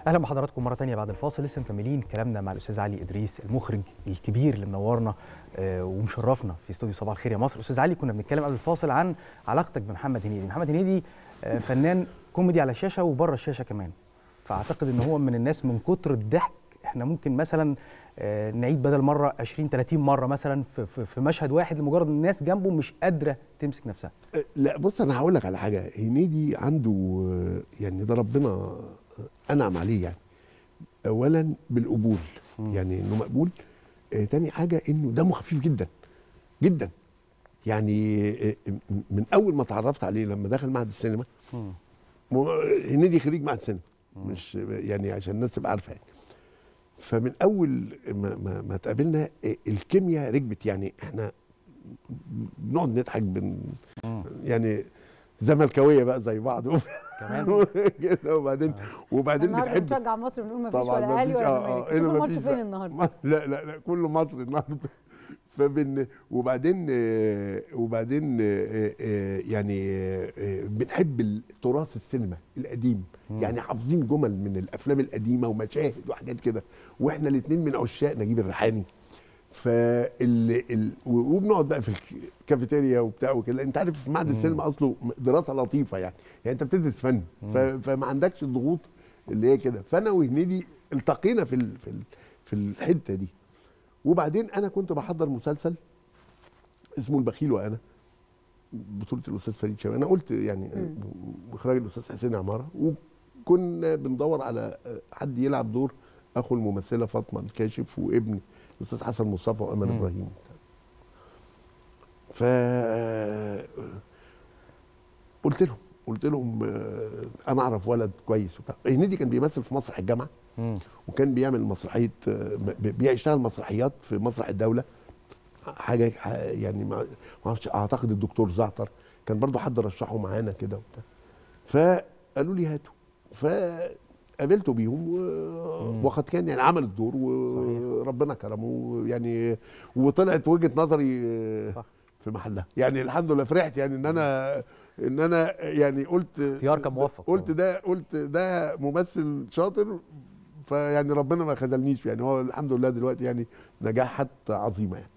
اهلا بحضراتكم مره تانية بعد الفاصل لسه مكملين كلامنا مع الاستاذ علي ادريس المخرج الكبير اللي منورنا آه، ومشرفنا في استوديو صباح الخير يا مصر استاذ علي كنا بنتكلم قبل الفاصل عن علاقتك بمحمد هنيدي محمد هنيدي آه، فنان كوميدي على الشاشه وبره الشاشه كمان فاعتقد ان هو من الناس من كتر الضحك احنا ممكن مثلا آه، نعيد بدل مره 20 30 مره مثلا في, في, في مشهد واحد لمجرد الناس جنبه مش قادره تمسك نفسها لا بص انا هقول لك على حاجه هنيدي عنده آه، يعني ده ربنا آه، انعم عليه يعني اولا بالقبول يعني انه مقبول آه تاني حاجه انه دمه خفيف جدا جدا يعني آه م- من اول ما اتعرفت عليه لما دخل معهد السينما م- هنيدي خريج معهد السينما مش يعني عشان الناس تبقى عارفه يعني فمن اول ما ما, ما اتقابلنا آه، الكيمياء ركبت يعني احنا بنقعد نضحك بن يعني زملكاويه بقى زي بعض كمان كده وبعدين وبعدين النهارده بتحب بنشجع مصر بنقول مفيش طبعا ولا اهلي مفيش- ولا آه، آه، زمالك هنا شوفوا الماتش مفيش فين بقى. النهارده ما- لا لا لا كله مصر النهارده فبن وبعدين آه، وبعدين آه، آه، يعني آه، آه، بنحب التراث السينما القديم يعني حافظين جمل من الافلام القديمه ومشاهد وحاجات كده واحنا الاثنين من عشاق نجيب الريحاني فال ال... وبنقعد بقى في الكافيتيريا وبتاع وكده انت عارف في معهد السينما اصله دراسه لطيفه يعني يعني انت بتدرس فن ف... فما عندكش الضغوط اللي هي كده فانا وهنيدي التقينا في ال... في ال... في الحته دي وبعدين انا كنت بحضر مسلسل اسمه البخيل وانا بطوله الاستاذ فريد شوقي انا قلت يعني اخراج الاستاذ حسين عماره وكنا بندور على حد يلعب دور اخو الممثله فاطمه الكاشف وابن الاستاذ حسن مصطفى وامل مم. ابراهيم ف قلت لهم قلت لهم آه، انا اعرف ولد كويس وبتاع هنيدي كان بيمثل في مسرح الجامعه مم. وكان بيعمل مسرحيه آه، بي- بيشتغل مسرحيات في مسرح الدوله حاجه ح- يعني ما ما اعرفش اعتقد الدكتور زعتر كان برضو حد رشحه معانا كده وبتاع فقالوا لي هاتوا فقابلته بيهم و- وقد كان يعني عمل الدور وربنا كرمه يعني وطلعت وجهه نظري آه، صح. في محلها يعني الحمد لله فرحت يعني ان انا ان انا يعني قلت اختيار كان موفق قلت طبعاً. ده قلت ده ممثل شاطر فيعني ربنا ما خذلنيش يعني هو الحمد لله دلوقتي يعني نجاحات عظيمه يعني